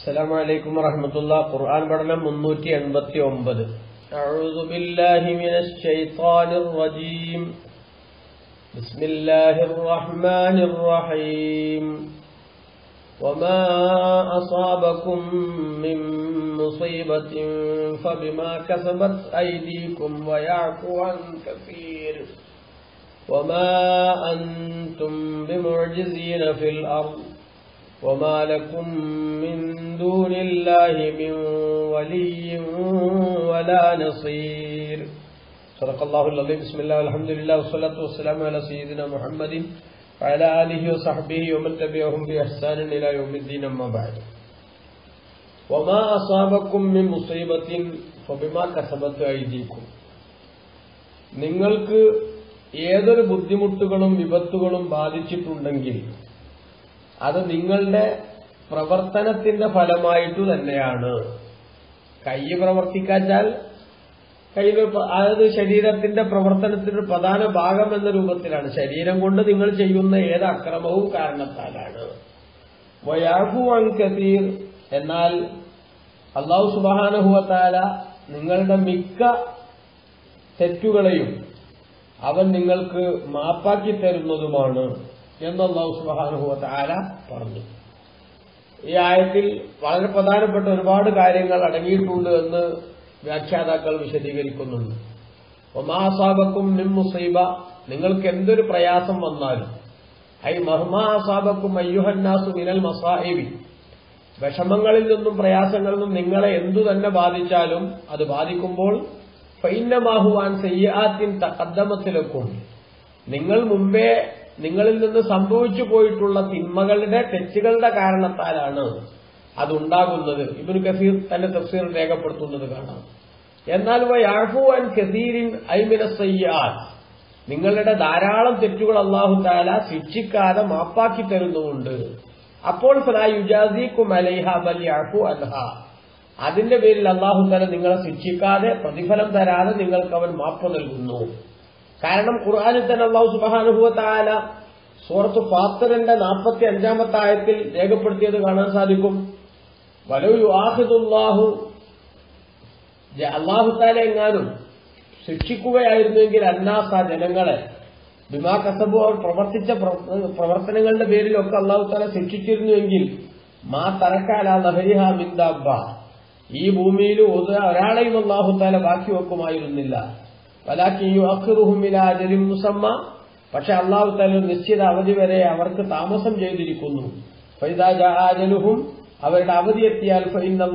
السلام عليكم ورحمة الله قرآن പഠനം മുന്നൂറ്റി എൺപത്തി ഒമ്പത് أعوذ بالله من الشيطان الرجيم بسم الله الرحمن الرحيم وما أصابكم من مصيبة فبما كسبت أيديكم ويعفو عن كثير وما أنتم بمعجزين في الأرض وما لكم من دون الله من ولي ولا نصير صدق الله العظيم بسم الله والحمد لله والصلاة والسلام على سيدنا محمد وعلى آله وصحبه ومن تبعهم بإحسان إلى يوم الدين أما بعد وما أصابكم من مصيبة فبما كسبت أيديكم നിങ്ങൾക്ക് ഏതൊരു ബുദ്ധിമുട്ടുകളും വിപത്തുകളും ബാധിച്ചിട്ടുണ്ടെങ്കിൽ അത് നിങ്ങളുടെ പ്രവർത്തനത്തിന്റെ ഫലമായിട്ടു തന്നെയാണ് കൈ പ്രവർത്തിക്കാച്ചാൽ കയ്യിൽ അതായത് ശരീരത്തിന്റെ പ്രവർത്തനത്തിന്റെ പ്രധാന ഭാഗം എന്ന രൂപത്തിലാണ് ശരീരം കൊണ്ട് നിങ്ങൾ ചെയ്യുന്ന ഏത് അക്രമവും കാരണത്താലാണ് വയാഹുവാൻ കസീർ എന്നാൽ അള്ളാഹു സുബാനഹുവത്താല നിങ്ങളുടെ മിക്ക തെറ്റുകളെയും അവൻ നിങ്ങൾക്ക് മാപ്പാക്കി തരുന്നതുമാണ് എന്ന് അള്ളാഹു സുബാനുഭവത്താല പറഞ്ഞു ഈ ആയത്തിൽ വളരെ പ്രധാനപ്പെട്ട ഒരുപാട് കാര്യങ്ങൾ അടങ്ങിയിട്ടുണ്ട് എന്ന് വ്യാഖ്യാതാക്കൾ വിശദീകരിക്കുന്നുണ്ട് ഒമാസാബക്കും നിം മുസൈബ നിങ്ങൾക്ക് എന്തൊരു പ്രയാസം വന്നാലും ഐ മഹ്മാസാബക്കും അയ്യുഹന്നാസു മിനൽ മസാഹിബി വിഷമങ്ങളിൽ നിന്നും പ്രയാസങ്ങളിൽ നിന്നും നിങ്ങളെ എന്തു തന്നെ ബാധിച്ചാലും അത് ബാധിക്കുമ്പോൾ ഫൈനമാഹുവാൻ സയ്യാത്തിൻ തക്കദ്ദമത്തിലെക്കും നിങ്ങൾ മുമ്പേ നിങ്ങളിൽ നിന്ന് സംഭവിച്ചു പോയിട്ടുള്ള തിന്മകളുടെ തെറ്റുകളുടെ കാരണത്താലാണ് അതുണ്ടാകുന്നത് ഇബിന് കസീർ തന്റെ തഫ്സീർ രേഖപ്പെടുത്തുന്നത് കാണാം എന്നാൽ വയാഫുവാൻ കസീരിൻ ഐമിന സയ്യാൻ നിങ്ങളുടെ ധാരാളം തെറ്റുകൾ അള്ളാഹു താല ശിക്ഷിക്കാതെ മാപ്പാക്കി തരുന്നുമുണ്ട് അപ്പോൾ ഫലായുജാസിക്കും അലൈഹ ബൽ യാഫു അൻഹ അതിന്റെ പേരിൽ അള്ളാഹു താല നിങ്ങളെ ശിക്ഷിക്കാതെ പ്രതിഫലം തരാതെ നിങ്ങൾക്ക് അവൻ മാപ്പ് നൽകുന്നു കാരണം ഖുർആാനിൽ തന്നെ അള്ളാഹു സുബാനുഭവത്തായ സൂറത്ത് ഫാത്തറിന്റെ നാൽപ്പത്തി അഞ്ചാമത്തെ ആയത്തിൽ രേഖപ്പെടുത്തിയത് കാണാൻ സാധിക്കും വലു ആഹിദുല്ലാഹു അള്ളാഹുത്താല എങ്ങാനും ശിക്ഷിക്കുകയായിരുന്നുവെങ്കിൽ അന്നാസ ജനങ്ങളെ ബിമാ കസബു അവർ പ്രവർത്തിച്ച പ്രവർത്തനങ്ങളുടെ പേരിലൊക്കെ അള്ളാഹുത്താല ശിക്ഷിച്ചിരുന്നുവെങ്കിൽ മാ തറക്കാല നഹരിഹ മിന്ദാബ ഈ ഭൂമിയിൽ ഒരാളെയും അള്ളാഹുത്താല ബാക്കി വെക്കുമായിരുന്നില്ല വലാക്കിയും മുസമ്മ പക്ഷെ അള്ളാഹു താല നിശ്ചിത അവധി വരെ അവർക്ക് താമസം ചെയ്തിരിക്കുന്നു ഫൈദാജാജലുഹും അവരുടെ അവധി എത്തിയാൽ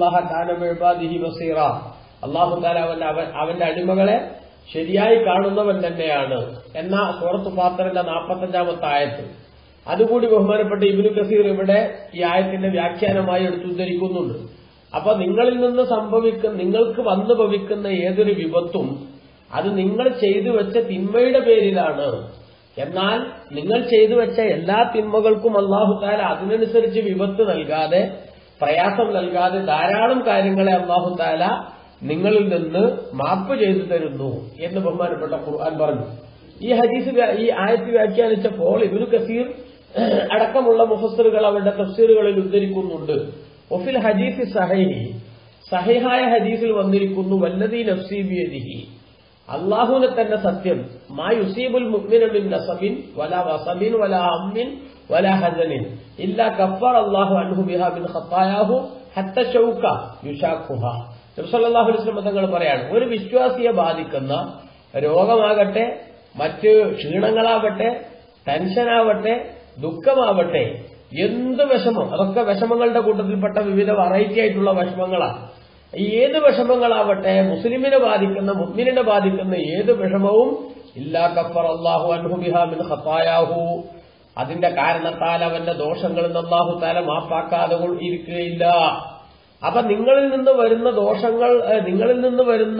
ഫൈനല്ലാഹി ബസീറ അള്ളാഹു താല അവന്റെ അവന്റെ അടിമകളെ ശരിയായി കാണുന്നവൻ തന്നെയാണ് എന്ന സൂറത്ത് ഫാത്തറിന്റെ നാൽപ്പത്തഞ്ചാമത്തെ ആയത്ത് അതുകൂടി ബഹുമാനപ്പെട്ട ഇബിനു കസീർ ഇവിടെ ഈ ആയത്തിന്റെ വ്യാഖ്യാനമായി എടുത്തുദ്ധരിക്കുന്നുണ്ട് അപ്പൊ നിങ്ങളിൽ നിന്ന് സംഭവിക്കുന്ന നിങ്ങൾക്ക് വന്നു ഭവിക്കുന്ന ഏതൊരു വിപത്തും അത് നിങ്ങൾ ചെയ്തു വെച്ച തിന്മയുടെ പേരിലാണ് എന്നാൽ നിങ്ങൾ ചെയ്തു വെച്ച എല്ലാ തിന്മകൾക്കും അള്ളാഹു താല അതിനനുസരിച്ച് വിപത്ത് നൽകാതെ പ്രയാസം നൽകാതെ ധാരാളം കാര്യങ്ങളെ അള്ളാഹു താല നിങ്ങളിൽ നിന്ന് മാപ്പ് ചെയ്തു തരുന്നു എന്ന് ബഹുമാനപ്പെട്ട ഖുർആൻ പറഞ്ഞു ഈ ഹദീസ് ഈ ആയത്ത് വ്യാഖ്യാനിച്ചപ്പോൾ ഇബിനു കസീർ അടക്കമുള്ള മുഫസറുകൾ അവരുടെ തഫ്സീറുകളിൽ ഉദ്ധരിക്കുന്നുണ്ട് ഒഫിൽ ഹദീസ് സഹൈഹി സഹിഹായ ഹദീസിൽ വന്നിരിക്കുന്നു വല്ലതീ നഫ്സീബിയദിഹി അള്ളാഹുവിനെ തന്നെ സത്യം മാ യുസീബുൽ മുഅ്മിനമിൻ നസബിൻ വല വസബിൻ വല അമ്മിൻ വല ഹസനിൻ ഇല്ല കഫർ അല്ലാഹു അൻഹു ബിഹാ ബിൻ ഖത്തായാഹു ഹത്ത ഷൗക യുഷാഖുഹ നബിസല്ലല്ലാഹു അലൈഹി വസല്ലം തങ്ങൾ പറയാണ് ഒരു വിശ്വാസിയെ ബാധിക്കുന്ന രോഗമാകട്ടെ മറ്റ് ക്ഷീണങ്ങളാവട്ടെ ടെൻഷനാവട്ടെ ദുഃഖമാവട്ടെ എന്ത് വിഷമം അതൊക്കെ വിഷമങ്ങളുടെ കൂട്ടത്തിൽപ്പെട്ട വിവിധ വെറൈറ്റി ആയിട്ടുള്ള വിഷമങ്ങളാണ് ഏത് വിഷമങ്ങളാവട്ടെ മുസ്ലിമിനെ ബാധിക്കുന്ന മുസ്ലിമിനെ ബാധിക്കുന്ന ഏത് വിഷമവും ഇല്ലാ കഫർ അള്ളാഹു അൻഹുബിഹാമിൻ ഹത്തായാഹു അതിന്റെ കാരണത്താൽ അവന്റെ ദോഷങ്ങളിൽ അള്ളാഹു താല മാപ്പാക്കാതെ ഇരിക്കുകയില്ല അപ്പൊ നിങ്ങളിൽ നിന്ന് വരുന്ന ദോഷങ്ങൾ നിങ്ങളിൽ നിന്ന് വരുന്ന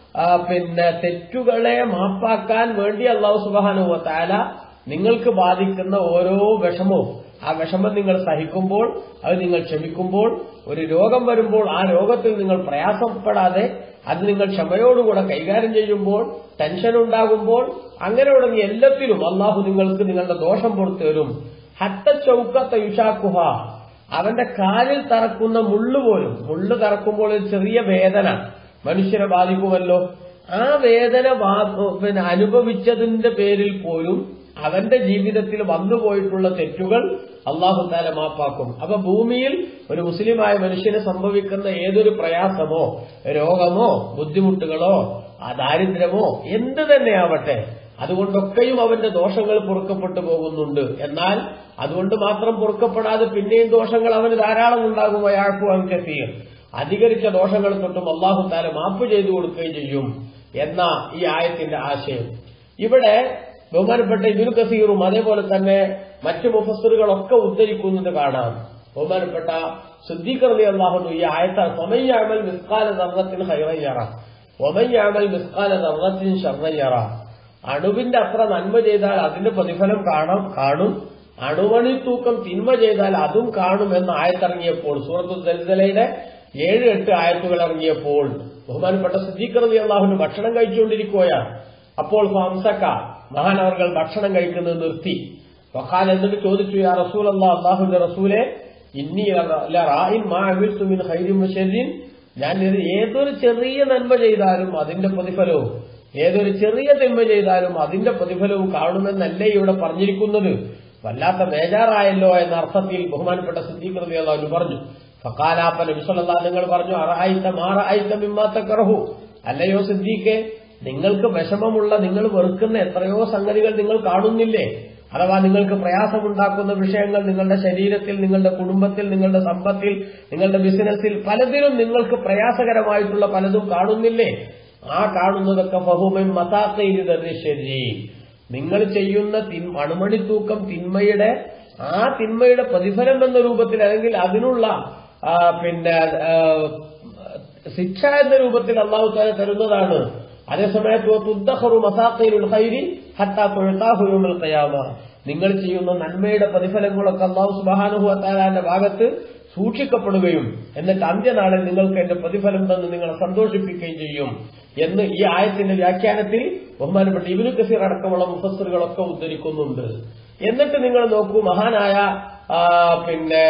പിന്നെ തെറ്റുകളെ മാപ്പാക്കാൻ വേണ്ടി അള്ളാഹു സുബാനുവ താല നിങ്ങൾക്ക് ബാധിക്കുന്ന ഓരോ വിഷമവും ആ വിഷമം നിങ്ങൾ സഹിക്കുമ്പോൾ അത് നിങ്ങൾ ക്ഷമിക്കുമ്പോൾ ഒരു രോഗം വരുമ്പോൾ ആ രോഗത്തിൽ നിങ്ങൾ പ്രയാസപ്പെടാതെ അത് നിങ്ങൾ ക്ഷമയോടുകൂടെ കൈകാര്യം ചെയ്യുമ്പോൾ ടെൻഷൻ ഉണ്ടാകുമ്പോൾ അങ്ങനെ തുടങ്ങി എല്ലാത്തിലും അള്ളാഹു നിങ്ങൾക്ക് നിങ്ങളുടെ ദോഷം പുറത്തു തരും ഹത്ത ചൗക്കത്ത യുഷാക്കുഹ അവന്റെ കാലിൽ തറക്കുന്ന മുള്ളു പോലും മുള്ളു തറക്കുമ്പോൾ ഒരു ചെറിയ വേദന മനുഷ്യനെ ബാധിക്കുമല്ലോ ആ വേദന വാ- പിന്നെ അനുഭവിച്ചതിന്റെ പേരിൽ പോലും അവന്റെ ജീവിതത്തിൽ വന്നുപോയിട്ടുള്ള തെറ്റുകൾ അള്ളാഹു താല മാപ്പാക്കും അപ്പൊ ഭൂമിയിൽ ഒരു മുസ്ലിമായ മനുഷ്യന് സംഭവിക്കുന്ന ഏതൊരു പ്രയാസമോ രോഗമോ ബുദ്ധിമുട്ടുകളോ ആ ദാരിദ്ര്യമോ എന്ത് തന്നെയാവട്ടെ അതുകൊണ്ടൊക്കെയും അവന്റെ ദോഷങ്ങൾ പൊറുക്കപ്പെട്ടു പോകുന്നുണ്ട് എന്നാൽ അതുകൊണ്ട് മാത്രം പൊറുക്കപ്പെടാതെ പിന്നെയും ദോഷങ്ങൾ അവന് ധാരാളം ഉണ്ടാകും അയാൾക്കും കസീർ അധികരിച്ച ദോഷങ്ങൾ തൊട്ടും അള്ളാഹു താല മാപ്പ് ചെയ്തു കൊടുക്കുകയും ചെയ്യും എന്ന ഈ ആയത്തിന്റെ ആശയം ഇവിടെ ബഹുമാനപ്പെട്ട ഇബിനു കസീറും അതേപോലെ തന്നെ മറ്റു മുഫസറുകളൊക്കെ ഉദ്ധരിക്കുന്നത് കാണാം ബഹുമാനപ്പെട്ട ശുദ്ധീകരണി അള്ളാഹുന്നു ഈ ആയത്ത സമയ്യാമൽ മിസ്കാല ദർവത്തിന് ഹൈറയ്യറ ഒമയ്യാമൽ മിസ്കാല ദർവത്തിന് ഷർറയ്യറ അണുവിന്റെ അത്ര നന്മ ചെയ്താൽ അതിന്റെ പ്രതിഫലം കാണാം കാണും അണുമണി തൂക്കം തിന്മ ചെയ്താൽ അതും കാണും എന്ന് ആയത്തിറങ്ങിയപ്പോൾ സൂറത്തു ദലിതലയുടെ ഏഴ് എട്ട് ആയത്തുകൾ ഇറങ്ങിയപ്പോൾ ബഹുമാനപ്പെട്ട സിദ്ദീഖ്റതി അള്ളാഹുന് ഭക്ഷണം കഴിച്ചുകൊണ്ടിരിക്കുകയാണ് അപ്പോൾ ഹംസക്ക മഹാനവർകൾ ഭക്ഷണം കഴിക്കുന്നത് നിർത്തി വഖാൽ എന്നിട്ട് ചോദിച്ചു യാ റസൂൽ അള്ളാഹ് അള്ളാഹുന്റെ റസൂലെ ഇന്നി റായിൻ മാ അമിൽതു മിൻ ഖൈരിൻ വശരിൻ ഞാൻ ഇത് ഏതൊരു ചെറിയ നന്മ ചെയ്താലും അതിന്റെ പ്രതിഫലവും ഏതൊരു ചെറിയ തിന്മ ചെയ്താലും അതിന്റെ പ്രതിഫലവും കാണുമെന്നല്ലേ ഇവിടെ പറഞ്ഞിരിക്കുന്നത് വല്ലാത്ത ബേജാറായല്ലോ എന്ന അർത്ഥത്തിൽ ബഹുമാനപ്പെട്ട സിദ്ദീഖ് അള്ളാഹു പറഞ്ഞു ഫക്കാലാപ്പ നബിസ്വല്ലാ നിങ്ങൾ പറഞ്ഞു അറായിത്ത മാറായിത്ത മിമ്മാത്തക്കറഹു അല്ലയോ സിദ്ദീഖെ നിങ്ങൾക്ക് വിഷമമുള്ള നിങ്ങൾ വെറുക്കുന്ന എത്രയോ സംഗതികൾ നിങ്ങൾ കാണുന്നില്ലേ അഥവാ നിങ്ങൾക്ക് പ്രയാസമുണ്ടാക്കുന്ന വിഷയങ്ങൾ നിങ്ങളുടെ ശരീരത്തിൽ നിങ്ങളുടെ കുടുംബത്തിൽ നിങ്ങളുടെ സമ്പത്തിൽ നിങ്ങളുടെ ബിസിനസ്സിൽ പലതിലും നിങ്ങൾക്ക് പ്രയാസകരമായിട്ടുള്ള പലതും കാണുന്നില്ലേ ആ കാണുന്നതൊക്കെ ബഹുമൻ മസാത്തയിൽ ദർശരി നിങ്ങൾ ചെയ്യുന്ന തിൻ- അണുമണിത്തൂക്കം തിന്മയുടെ ആ തിന്മയുടെ പ്രതിഫലം എന്ന രൂപത്തിൽ അല്ലെങ്കിൽ അതിനുള്ള ആ, പിന്നെ ആ, ശിക്ഷ എന്ന രൂപത്തിൽ അള്ളാഹു താല തരുന്നതാണ് അതേസമയത്ത് തുദ്ദഹറു മസാഖയിലുൽ ഖൈരി ഹത്താ തുഴത്താഹു യൗമൽ ഖിയാമ നിങ്ങൾ ചെയ്യുന്ന നന്മയുടെ പ്രതിഫലങ്ങളൊക്കെ അള്ളാഹു സുബ്ഹാനഹു വതആലാന്റെ ഭാഗത്ത് സൂക്ഷിക്കപ്പെടുകയും എന്നിട്ട് അന്ത്യനാളിൽ നിങ്ങൾക്ക് എന്റെ പ്രതിഫലം തന്ന് നിങ്ങളെ സന്തോഷിപ്പിക്കുകയും ചെയ്യും എന്ന് ഈ ആയത്തിന്റെ വ്യാഖ്യാനത്തിൽ ബഹുമാനപ്പെട്ട ഇബിനു കസീർ അടക്കമുള്ള മുഫസ്സറുകളൊക്കെ ഉദ്ധരിക്കുന്നുണ്ട് എന്നിട്ട് നിങ്ങൾ നോക്കൂ മഹാനായ ആ, പിന്നെ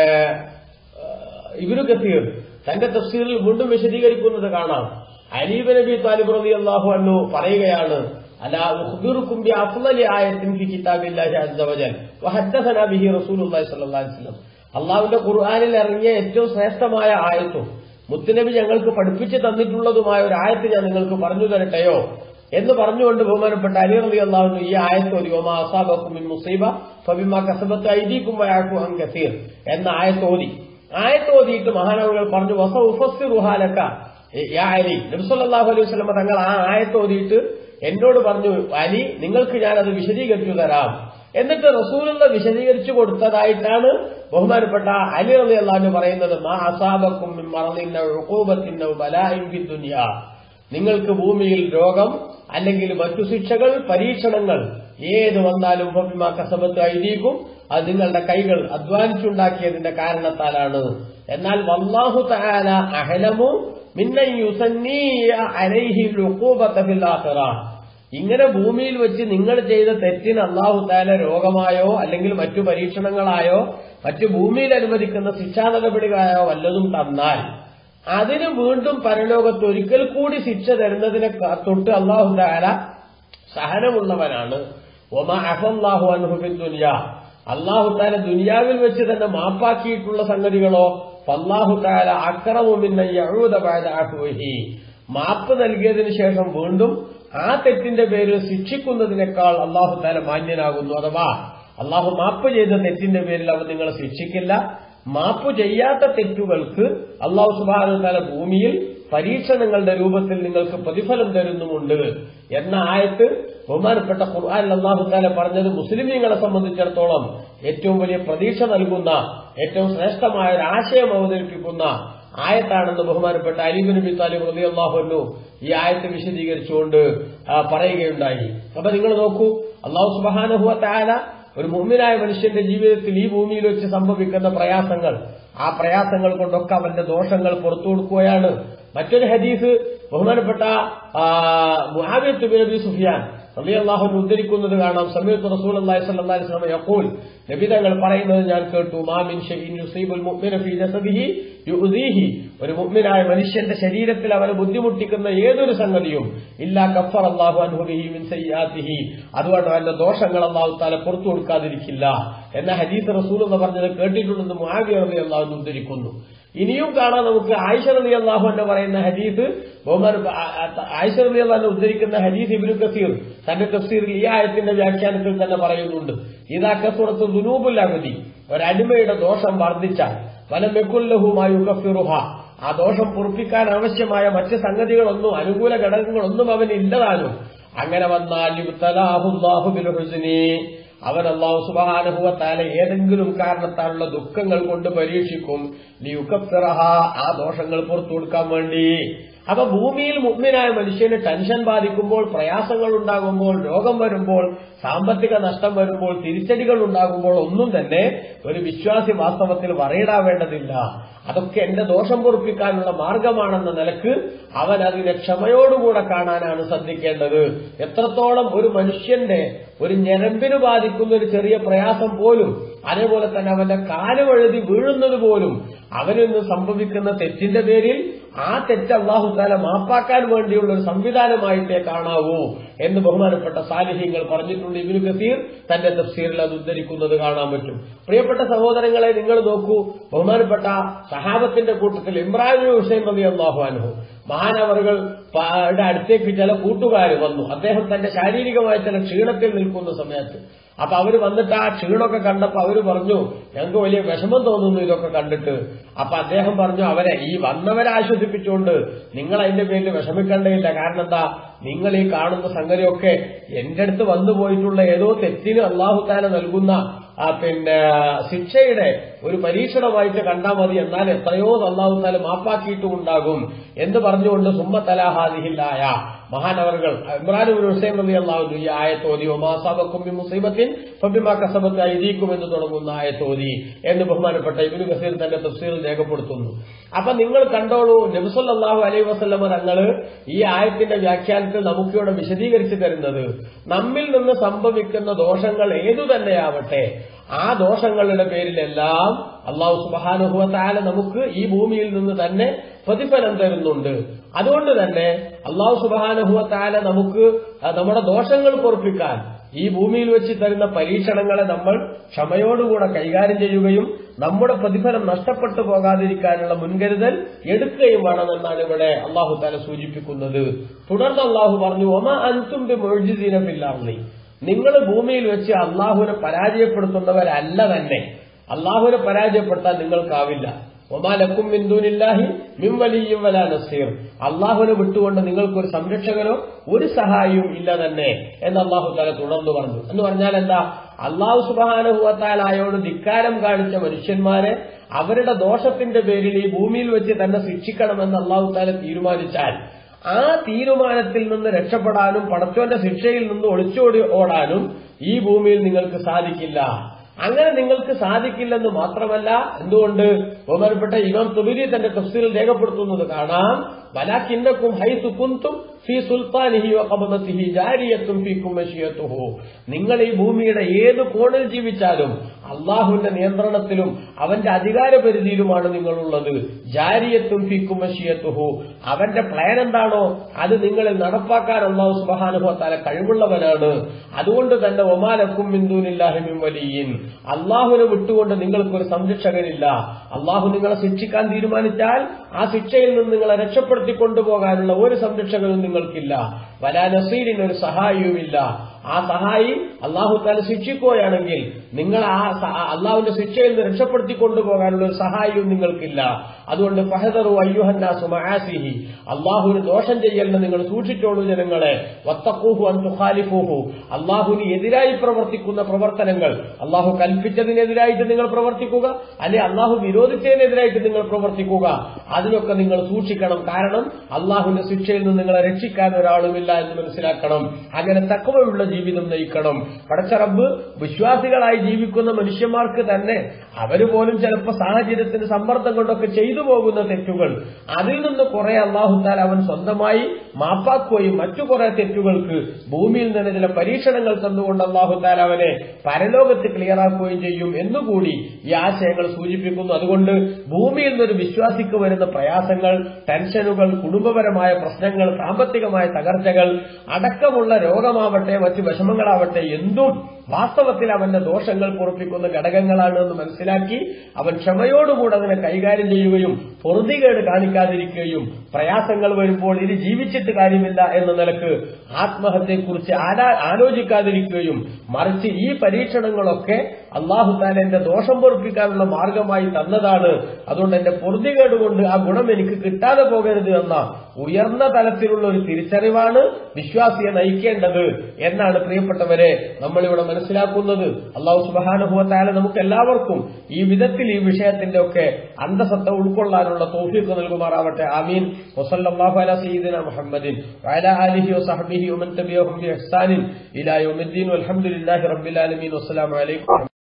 ഇബിനു കസീർ തന്റെ തഫ്സീറിൽ വീണ്ടും വിശദീകരിക്കുന്നത് കാണാം അലീബ് നബി താലിബ് റബി അള്ളാഹു അന്നു പറയുകയാണ് അലാ ഉഖ്ബിറുക്കും ബി അഫ്ളലി ആയത്തിൻ ഫി കിതാബില്ലാഹി അസ്സ വജൽ വഹദ്ദസനാ ബിഹി റസൂലുള്ളാഹി സ്വല്ലല്ലാഹി അലൈഹി വസല്ലം അള്ളാഹുവിന്റെ ഖുർആനിൽ ഇറങ്ങിയ ഏറ്റവും ശ്രേഷ്ഠമായ ആയത്തും മുത്തുനബി ഞങ്ങൾക്ക് പഠിപ്പിച്ചു തന്നിട്ടുള്ളതുമായ ഒരു ആയത്ത് ഞാൻ നിങ്ങൾക്ക് പറഞ്ഞു തരട്ടെയോ എന്ന് പറഞ്ഞുകൊണ്ട് ബഹുമാനപ്പെട്ട അലി റബി അള്ളാഹു ഈ ആയത്ത് ഓതി ഒമാ അസാബക്കും മിൻ മുസീബ ഫബിമാ കസബത്ത് ഐദീക്കും വയാഖു അൻ കസീർ എന്ന ആയത്ത് ഓതി ആയത്ത് ഓതിയിട്ട് മഹാനവകൾ പറഞ്ഞു വസ ഉഫസ്സി റുഹാലക്ക യാ അലി നബ്സല്ലാഹു അലൈഹി വസ്ലമ തങ്ങൾ ആ ആയത്ത് ഓതിയിട്ട് എന്നോട് പറഞ്ഞു അലി നിങ്ങൾക്ക് ഞാൻ അത് വിശദീകരിച്ചു തരാം എന്നിട്ട് റസൂലുള്ള വിശദീകരിച്ചു കൊടുത്തതായിട്ടാണ് ബഹുമാനപ്പെട്ട അലി അലി അള്ളഹാന് പറയുന്നത് മാ അസാബക്കും മിൻ മറദിന്നോ ഉഖൂബത്തിന്നോ ബലാഇൻ ഫി ദുനിയാ നിങ്ങൾക്ക് ഭൂമിയിൽ രോഗം അല്ലെങ്കിൽ മറ്റു ശിക്ഷകൾ പരീക്ഷണങ്ങൾ ഏത് വന്നാലും ഫബിമാ കസബത്ത് ഐദീക്കും അത് നിങ്ങളുടെ കൈകൾ അധ്വാനിച്ചുണ്ടാക്കിയതിന്റെ കാരണത്താലാണ് എന്നാൽ വല്ലാഹു തആല അഹലമു മിന്നൻ യുസന്നീയ അലൈഹി ലുഖൂബത ഫിൽ ആഖിറ ഇങ്ങനെ ഭൂമിയിൽ വെച്ച് നിങ്ങൾ ചെയ്ത തെറ്റിന് അള്ളാഹു താല രോഗമായോ അല്ലെങ്കിൽ മറ്റു പരീക്ഷണങ്ങളായോ മറ്റു ഭൂമിയിൽ അനുവദിക്കുന്ന ശിക്ഷാ നടപടികളായോ വല്ലതും തന്നാൽ അതിന് വീണ്ടും പരലോകത്ത് ഒരിക്കൽ കൂടി ശിക്ഷ തരുന്നതിനെ ക- തൊട്ട് അള്ളാഹു താല സഹനമുള്ളവനാണ് ഒമ അഫല്ലാഹു അനുഭവിൻ ദുനിയ അള്ളാഹു താല ദുനിയാവിൽ വെച്ച് തന്നെ മാപ്പാക്കിയിട്ടുള്ള സംഗതികളോ അള്ളാഹു താല അക്രമുമിന്ന യഴൂദാഹി മാപ്പ് നൽകിയതിനു ശേഷം വീണ്ടും ആ തെറ്റിന്റെ പേരിൽ ശിക്ഷിക്കുന്നതിനേക്കാൾ അള്ളാഹു താല മാന്യനാകുന്നു അഥവാ അള്ളാഹു മാപ്പ് ചെയ്ത തെറ്റിന്റെ പേരിൽ അവൻ നിങ്ങളെ ശിക്ഷിക്കില്ല മാപ്പ് ചെയ്യാത്ത തെറ്റുകൾക്ക് അള്ളാഹു സുബാനു താല ഭൂമിയിൽ പരീക്ഷണങ്ങളുടെ രൂപത്തിൽ നിങ്ങൾക്ക് പ്രതിഫലം തരുന്നുമുണ്ട് എന്ന ആയത്ത് ബഹുമാനപ്പെട്ട ഖുർആൻ അള്ളാഹു താല പറഞ്ഞത് മുസ്ലിമീങ്ങളെ സംബന്ധിച്ചിടത്തോളം ഏറ്റവും വലിയ പ്രതീക്ഷ നൽകുന്ന ഏറ്റവും ശ്രേഷ്ഠമായ ഒരു ആശയം അവതരിപ്പിക്കുന്ന ആയത്താണെന്ന് ബഹുമാനപ്പെട്ട അലീബ് നബി താലിബ് റബി അള്ളാഹുന്നു ഈ ആയത്ത് വിശദീകരിച്ചുകൊണ്ട് ആ, പറയുകയുണ്ടായി അപ്പൊ നിങ്ങൾ നോക്കൂ അള്ളാഹു സുബാനഹുവ താല ഒരു മുമ്മിനായ മനുഷ്യന്റെ ജീവിതത്തിൽ ഈ ഭൂമിയിൽ വെച്ച് സംഭവിക്കുന്ന പ്രയാസങ്ങൾ ആ പ്രയാസങ്ങൾ കൊണ്ടൊക്കെ അവന്റെ ദോഷങ്ങൾ പുറത്തു കൊടുക്കുകയാണ് മറ്റൊരു ഹദീസ് ബഹുമാനപ്പെട്ട മുഹാബിയത്ത് ബിൻ അബി സുഫിയാൻ റളിയല്ലാഹു അൻഹു ഉദ്ധരിക്കുന്നത് കാണാം സമീഅത്ത് റസൂലുള്ളാഹി സ്വല്ലല്ലാഹി അലൈഹി വസല്ലം യഖൂൽ നബി തങ്ങൾ പറയുന്നത് ഞാൻ കേട്ടു മാ മിൻ ഷൈഇൻ യുസീബുൽ മുഅ്മിന ഫീ ജസദിഹി യുഅ്ദീഹി ഒരു മുഅ്മിനായ മനുഷ്യന്റെ ശരീരത്തിൽ അവനെ ബുദ്ധിമുട്ടിക്കുന്ന ഏതൊരു സംഗതിയും ഇല്ലാ കഫർ അല്ലാഹു അൻഹു ബിഹി മിൻ സയ്യാത്തിഹി അതുകൊണ്ട് അവന്റെ ദോഷങ്ങൾ അല്ലാഹു തആല പുറത്തു കൊടുക്കാതിരിക്കില്ല എന്ന ഹദീസ് റസൂൽ എന്ന് പറഞ്ഞത് കേട്ടിട്ടുണ്ടെന്ന് മുആവിയ റളിയല്ലാഹു അൻഹു ഉദ്ധരിക്കുന്നു ഇനിയും കാണാം നമുക്ക് ആയിഷ റളി അള്ളാഹു എന്ന് പറയുന്ന ഹദീസ് ബഹുമാൻ ആയിഷ റളി അള്ളാഹു ഉദ്ധരിക്കുന്ന ഹദീസ് ഇബ്നു കസീർ തന്റെ തഫ്സീറിൽ ഈ ആയത്തിന്റെ വ്യാഖ്യാനത്തിൽ തന്നെ പറയുന്നുണ്ട് ഇതാ കസുറത്ത് ദുനൂബുൽ അഗതി ഒരടിമയുടെ ദോഷം വർദ്ധിച്ചാൽ വലമെക്കുല്ലഹുമായു കഫിറുഹ ആ ദോഷം പൊറുപ്പിക്കാൻ ആവശ്യമായ മറ്റ് സംഗതികളൊന്നും അനുകൂല ഘടകങ്ങളൊന്നും അവന് ഇല്ലതാനും അങ്ങനെ വന്നാൽ യുബ്തലാഹുല്ലാഹു ബിൽ ഹുസ്നി അവൻ അള്ളാഹു സുബാനുഭവത്താലെ ഏതെങ്കിലും കാരണത്താലുള്ള ദുഃഖങ്ങൾ കൊണ്ട് പരീക്ഷിക്കും ലിയുക്കഫിറഹ ആ ദോഷങ്ങൾ പുറത്തു കൊടുക്കാൻ വേണ്ടി അപ്പൊ ഭൂമിയിൽ മുഗ്മിനായ മനുഷ്യന് ടെൻഷൻ ബാധിക്കുമ്പോൾ പ്രയാസങ്ങൾ ഉണ്ടാകുമ്പോൾ രോഗം വരുമ്പോൾ സാമ്പത്തിക നഷ്ടം വരുമ്പോൾ തിരിച്ചടികൾ ഉണ്ടാകുമ്പോൾ ഒന്നും തന്നെ ഒരു വിശ്വാസി വാസ്തവത്തിൽ വറയിടാവേണ്ടതില്ല അതൊക്കെ എന്റെ ദോഷം പൊറുപ്പിക്കാനുള്ള മാർഗമാണെന്ന നിലക്ക് അവൻ അതിനെ ക്ഷമയോടുകൂടെ കാണാനാണ് ശ്രദ്ധിക്കേണ്ടത് എത്രത്തോളം ഒരു മനുഷ്യന്റെ ഒരു ഞരമ്പിന് ബാധിക്കുന്ന ഒരു ചെറിയ പ്രയാസം പോലും അതേപോലെ തന്നെ അവന്റെ കാല് വഴുതി വീഴുന്നത് പോലും അവനിൽ നിന്ന് സംഭവിക്കുന്ന തെറ്റിന്റെ പേരിൽ ആ തെറ്റ് അള്ളാഹുത്താല മാപ്പാക്കാൻ വേണ്ടിയുള്ള ഒരു സംവിധാനമായിട്ടേ കാണാവൂ എന്ന് ബഹുമാനപ്പെട്ട സാലിഹ്യങ്ങൾ പറഞ്ഞിട്ടുണ്ട് ഇബിനു കസീർ തന്റെ തഫ്സീറിൽ അത് ഉദ്ധരിക്കുന്നത് കാണാൻ പറ്റും പ്രിയപ്പെട്ട സഹോദരങ്ങളെ നിങ്ങൾ നോക്കൂ ബഹുമാനപ്പെട്ട സഹാബത്തിന്റെ കൂട്ടത്തിൽ ഇമ്രാൻ ഹുസൈൻ റബി അള്ളാഹു അനുഭവം മഹാനവറുകൾ അടുത്തേക്ക് ചില കൂട്ടുകാർ വന്നു അദ്ദേഹം തന്റെ ശാരീരികമായ ചില ക്ഷീണത്തിൽ നിൽക്കുന്ന സമയത്ത് അപ്പൊ അവര് വന്നിട്ട് ആ ക്ഷീണമൊക്കെ കണ്ടപ്പോ അവര് പറഞ്ഞു ഞങ്ങൾക്ക് വലിയ വിഷമം തോന്നുന്നു ഇതൊക്കെ കണ്ടിട്ട് അപ്പൊ അദ്ദേഹം പറഞ്ഞു അവരെ ഈ വന്നവരെ ആശ്വസിപ്പിച്ചുകൊണ്ട് നിങ്ങൾ അതിന്റെ പേരിൽ വിഷമിക്കേണ്ടയില്ല കാരണം എന്താ നിങ്ങൾ ഈ കാണുന്ന സംഗതിയൊക്കെ എന്റെ അടുത്ത് വന്നു പോയിട്ടുള്ള ഏതോ തെറ്റിന് അള്ളാഹുത്താല നൽകുന്ന ആ പിന്നെ ശിക്ഷയുടെ ഒരു പരീക്ഷണമായിട്ട് കണ്ടാൽ മതി എന്നാൽ എത്രയോ അള്ളാഹുത്താല മാപ്പാക്കിയിട്ടും ഉണ്ടാകും എന്ന് പറഞ്ഞുകൊണ്ട് സുമ്മ തലാഹാദിഹില്ലായ മഹാനവറുകൾ ഇമ്രാൻ ഹുസൈൻ റബി അള്ളാഹു ഈ ആയത്തോതി ഒമാസാബക്കും മുസീബത്തിൻ ഫബിമാ കസബത്ത് ഐദീക്കും എന്ന് തുടങ്ങുന്ന ആയത്തോതി എന്ന് ബഹുമാനപ്പെട്ട ഇബിനു കസീർ തന്റെ തഫ്സീറിൽ രേഖപ്പെടുത്തുന്നു അപ്പൊ നിങ്ങൾ കണ്ടോളൂ നബിസല്ലാഹു അലൈഹി വസ്ലമ തങ്ങള് ഈ ആയത്തിന്റെ വ്യാഖ്യാനത്തിൽ നമുക്കിവിടെ വിശദീകരിച്ചു തരുന്നത് നമ്മിൽ നിന്ന് സംഭവിക്കുന്ന ദോഷങ്ങൾ ഏതു തന്നെയാവട്ടെ ആ ദോഷങ്ങളുടെ പേരിലെല്ലാം അള്ളാഹു സുബാനുഭവത്താല നമുക്ക് ഈ ഭൂമിയിൽ നിന്ന് തന്നെ പ്രതിഫലം തരുന്നുണ്ട് അതുകൊണ്ട് തന്നെ അള്ളാഹു സുബാനുഭവത്താല നമുക്ക് നമ്മുടെ ദോഷങ്ങൾ പൊറപ്പിക്കാൻ ഈ ഭൂമിയിൽ വെച്ച് തരുന്ന പരീക്ഷണങ്ങളെ നമ്മൾ ക്ഷമയോടുകൂടെ കൈകാര്യം ചെയ്യുകയും നമ്മുടെ പ്രതിഫലം നഷ്ടപ്പെട്ടു പോകാതിരിക്കാനുള്ള മുൻകരുതൽ എടുക്കുകയും വേണമെന്നാണ് ഇവിടെ അള്ളാഹു താല സൂചിപ്പിക്കുന്നത് തുടർന്ന് അള്ളാഹു പറഞ്ഞു ഒമ അൻസുംബി മൊഴിജിദീനമില്ലാർന്നി നിങ്ങൾ ഭൂമിയിൽ വെച്ച് അള്ളാഹുവിനെ പരാജയപ്പെടുത്തുന്നവരല്ല തന്നെ അള്ളാഹുവിനെ പരാജയപ്പെടുത്താൻ നിങ്ങൾക്കാവില്ല ഒമാലക്കും മിന്ദൂനില്ലാഹി മിംവലിയും വലാ നസീർ അള്ളാഹുവിനെ വിട്ടുകൊണ്ട് നിങ്ങൾക്കൊരു സംരക്ഷകനോ ഒരു സഹായിയും ഇല്ല തന്നെ എന്ന് അള്ളാഹു താല തുടർന്നു പറഞ്ഞു എന്ന് പറഞ്ഞാൽ എന്താ അള്ളാഹു സുബാനുഭവത്താലായോട് ധിക്കാരം കാണിച്ച മനുഷ്യന്മാരെ അവരുടെ ദോഷത്തിന്റെ പേരിൽ ഈ ഭൂമിയിൽ വെച്ച് തന്നെ ശിക്ഷിക്കണമെന്ന് അള്ളാഹു താല തീരുമാനിച്ചാൽ ആ തീരുമാനത്തിൽ നിന്ന് രക്ഷപ്പെടാനും പടച്ചോന്റെ ശിക്ഷയിൽ നിന്ന് ഒളിച്ചോടി ഓടാനും ഈ ഭൂമിയിൽ നിങ്ങൾക്ക് സാധിക്കില്ല അങ്ങനെ നിങ്ങൾക്ക് സാധിക്കില്ലെന്ന് മാത്രമല്ല എന്തുകൊണ്ട് ബഹുമാനപ്പെട്ട ഇമാം തുബിരി തന്റെ തഫ്സീറിൽ രേഖപ്പെടുത്തുന്നത് കാണാം വലാക്കിന്നക്കും ഹൈസു കുന്തും ഫി സുൽത്താനിഹി വഖബദത്തിഹി ജാരിയത്തും ഫീക്കും മശിയത്തുഹു നിങ്ങൾ ഈ ഭൂമിയുടെ ഏത് കോണിൽ ജീവിച്ചാലും അള്ളാഹുവിന്റെ നിയന്ത്രണത്തിലും അവന്റെ അധികാര പരിധിയിലുമാണ് നിങ്ങളുള്ളത് ജാരിയത്തും ഫീക്കും മശിയത്തുഹു അവന്റെ പ്ലാൻ എന്താണോ അത് നിങ്ങളിൽ നടപ്പാക്കാൻ അള്ളാഹു സുബഹാനുഭവത്താല കഴിവുള്ളവനാണ് അതുകൊണ്ട് തന്നെ ഒമാലക്കും മിന്ദൂനില്ലാഹിമിൻ വലിയൻ അള്ളാഹുവിനെ വിട്ടുകൊണ്ട് നിങ്ങൾക്കൊരു സംരക്ഷകനില്ല അള്ളാഹു നിങ്ങളെ ശിക്ഷിക്കാൻ തീരുമാനിച്ചാൽ ആ ശിക്ഷയിൽ നിന്ന് നിങ്ങളെ രക്ഷപ്പെടുത്തി കൊണ്ടുപോകാനുള്ള ഒരു സംരക്ഷകനും നിങ്ങൾക്കില്ല വലാ നസീരിന് ഒരു സഹായിയുമില്ല ആ സഹായി അള്ളാഹു താല ശിക്ഷിക്കുകയാണെങ്കിൽ നിങ്ങൾ ആ അള്ളാഹുവിന്റെ ശിക്ഷയിൽ നിന്ന് രക്ഷപ്പെടുത്തി കൊണ്ടുപോകാനുള്ള ഒരു സഹായവും നിങ്ങൾക്കില്ല അതുകൊണ്ട് ഫഹദറു അയ്യുഹന്നാസു മഹാസിഹി അള്ളാഹുവിന് ദോഷം ചെയ്യലിന് നിങ്ങൾ സൂക്ഷിച്ചോളൂ ജനങ്ങളെ വത്തക്കൂഹു അൻ തുഖാലിഫൂഹു അള്ളാഹുവിന് എതിരായി പ്രവർത്തിക്കുന്ന പ്രവർത്തനങ്ങൾ അള്ളാഹു കൽപ്പിച്ചതിനെതിരായിട്ട് നിങ്ങൾ പ്രവർത്തിക്കുക അല്ലെ അള്ളാഹു വിരോധിച്ചതിനെതിരായിട്ട് നിങ്ങൾ പ്രവർത്തിക്കുക അതിനൊക്കെ നിങ്ങൾ സൂക്ഷിക്കണം കാരണം അള്ളാഹുവിന്റെ ശിക്ഷയിൽ നിന്ന് നിങ്ങളെ രക്ഷിക്കാൻ ഒരാളുമില്ല എന്ന് മനസ്സിലാക്കണം അങ്ങനെ തക്കവയുള്ള ജീവിതം നയിക്കണം പടച്ചറബ് വിശ്വാസികളായി ജീവിക്കുന്ന മനുഷ്യന്മാർക്ക് തന്നെ അവര് പോലും ചിലപ്പോൾ സാഹചര്യത്തിന് സമ്മർദ്ദം കൊണ്ടൊക്കെ ചെയ്തു ചെയ്തു പോകുന്ന തെറ്റുകൾ അതിൽ നിന്ന് കുറെ അള്ളാഹുത്താൽ അവൻ സ്വന്തമായി മാപ്പാക്കുകയും മറ്റു കുറെ തെറ്റുകൾക്ക് ഭൂമിയിൽ നിന്ന് ചില പരീക്ഷണങ്ങൾ തന്നുകൊണ്ട് അള്ളാഹുത്താൽ അവനെ പരലോകത്ത് ക്ലിയറാക്കുകയും ചെയ്യും എന്നുകൂടി ഈ ആശയങ്ങൾ സൂചിപ്പിക്കുന്നു അതുകൊണ്ട് ഭൂമിയിൽ നിന്നൊരു വിശ്വാസിക്ക് വരുന്ന പ്രയാസങ്ങൾ ടെൻഷനുകൾ കുടുംബപരമായ പ്രശ്നങ്ങൾ സാമ്പത്തികമായ തകർച്ചകൾ അടക്കമുള്ള രോഗമാവട്ടെ മറ്റു വിഷമങ്ങളാവട്ടെ എന്തും വാസ്തവത്തിൽ അവന്റെ ദോഷങ്ങൾ പൊറപ്പിക്കുന്ന ഘടകങ്ങളാണ് എന്ന് മനസ്സിലാക്കി അവൻ ക്ഷമയോടുകൂടെ അതിനെ കൈകാര്യം ചെയ്യുകയും പൊറുതികേട് കാണിക്കാതിരിക്കുകയും പ്രയാസങ്ങൾ വരുമ്പോൾ ഇനി ജീവിച്ചിട്ട് കാര്യമില്ല എന്ന നിലക്ക് ആത്മഹത്യയെക്കുറിച്ച് ആരാ ആലോചിക്കാതിരിക്കുകയും മറിച്ച് ഈ പരീക്ഷണങ്ങളൊക്കെ അള്ളാഹു താൻ എന്റെ ദോഷം പൊറപ്പിക്കാനുള്ള മാർഗമായി തന്നതാണ് അതുകൊണ്ട് എന്റെ പൊറുതികേട് കൊണ്ട് ആ ഗുണം എനിക്ക് കിട്ടാതെ പോകരുത് എന്ന ഉയർന്ന തലത്തിലുള്ള ഒരു തിരിച്ചറിവാണ് വിശ്വാസിയെ നയിക്കേണ്ടത് എന്നാണ് പ്രിയപ്പെട്ടവരെ നമ്മളിവിടെ മനസ്സിലാക്കുന്നത് അള്ളാഹു സുബാനുഭവത്തായാലും നമുക്ക് എല്ലാവർക്കും ഈ വിധത്തിൽ ഈ വിഷയത്തിന്റെ ഒക്കെ അന്തസത്ത ഉൾക്കൊള്ളാനുള്ള തോഫിക്ക് നൽകുമാറാവട്ടെ ആമീൻ വസല്ലല്ലാഹു അലാ സയ്യിദിന മുഹമ്മദിൻ വഅലാ ആലിഹി വസഹ്ബിഹി വമൻ തബിഅഹും ബിഇഹ്സാനിൻ ഇലാ യൗമിദ്ദീൻ വൽഹംദുലില്ലാഹി റബ്ബിൽ ആലമീൻ വസ്സലാമു അലൈക്കും